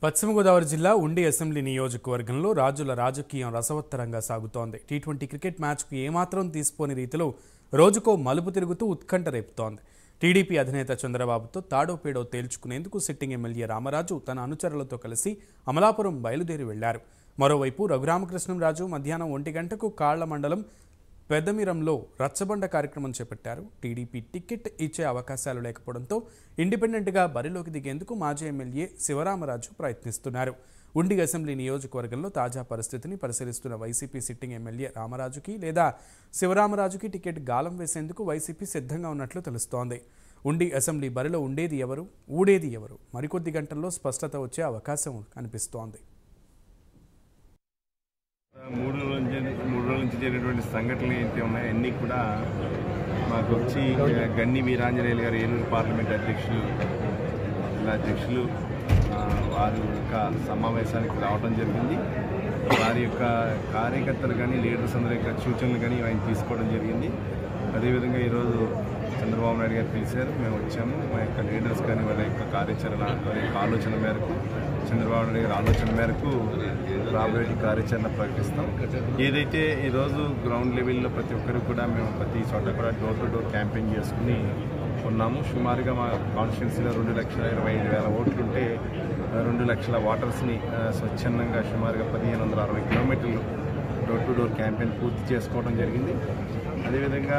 పశ్చిమ గోదావరి జిల్లా ఉండి అసెంబ్లీ నియోజకవర్గంలో రాజుల రాజకీయం రసవత్తరంగా సాగుతోంది టీ ట్వంటీ క్రికెట్ మ్యాచ్కు ఏమాత్రం తీసిపోని రీతిలో రోజుకో మలుపు తిరుగుతూ ఉత్కంఠ రేపుతోంది టీడీపీ అధినేత చంద్రబాబుతో తాడో పేడో తేల్చుకునేందుకు సిట్టింగ్ ఎమ్మెల్యే రామరాజు తన అనుచరులతో కలిసి అమలాపురం బయలుదేరి వెళ్లారు మరోవైపు రఘురామకృష్ణంరాజు మధ్యాహ్నం ఒంటి గంటకు కాళ్ల మండలం పెద్దమిరంలో రచ్చబండ కార్యక్రమం చేపట్టారు టీడీపీ టికెట్ ఇచ్చే అవకాశాలు లేకపోవడంతో ఇండిపెండెంట్గా బరిలోకి దిగేందుకు మాజీ ఎమ్మెల్యే శివరామరాజు ప్రయత్నిస్తున్నారు ఉండి అసెంబ్లీ నియోజకవర్గంలో తాజా పరిస్థితిని పరిశీలిస్తున్న వైసీపీ సిట్టింగ్ ఎమ్మెల్యే రామరాజుకి లేదా శివరామరాజుకి టికెట్ గాలం వేసేందుకు వైసీపీ సిద్ధంగా ఉన్నట్లు తెలుస్తోంది ఉండి అసెంబ్లీ బరిలో ఉండేది ఎవరు ఊడేది ఎవరు మరికొద్ది గంటల్లో స్పష్టత వచ్చే అవకాశం కనిపిస్తోంది మూడు రోజుల నుంచి మూడు రోజుల నుంచి జరిగినటువంటి సంఘటనలు ఏంటి ఉన్నాయి అన్నీ కూడా మాకు వచ్చి గన్ని వీరాంజనేయులు గారు ఏలూరు పార్లమెంట్ అధ్యక్షులు జిల్లా అధ్యక్షులు ఆ, వారి యొక్క సమావేశానికి రావడం జరిగింది వారి యొక్క కార్యకర్తలు కానీ లీడర్స్ అందరి యొక్క సూచనలు కానీ ఆయన తీసుకోవడం జరిగింది అదేవిధంగా ఈరోజు చంద్రబాబు నాయుడు గారు పిలిచారు మేము వచ్చాము మా యొక్క లీడర్స్ కానీ వాళ్ళ యొక్క కార్యాచరణ వారి యొక్క ఆలోచన మేరకు చంద్రబాబు నాయుడు గారి ఆలోచన మేరకు రాబోయే కార్యాచరణ ప్రకటిస్తాం ఏదైతే ఈరోజు గ్రౌండ్ లెవెల్లో ప్రతి ఒక్కరు కూడా మేము ప్రతి చోట కూడా డోర్ టు డోర్ క్యాంపెయిన్ చేసుకుని ఉన్నాము సుమారుగా మా కాన్స్టిట్యున్సీలో రెండు లక్షల ఇరవై ఐదు వేల ఓట్లుంటే ఆ, రెండు లక్షల వాటర్స్ని ఆ, స్వచ్ఛందంగా సుమారుగా పదిహేను వందల అరవై కిలోమీటర్లు డోర్ టు డోర్ క్యాంపెయిన్ పూర్తి చేసుకోవడం జరిగింది అదేవిధంగా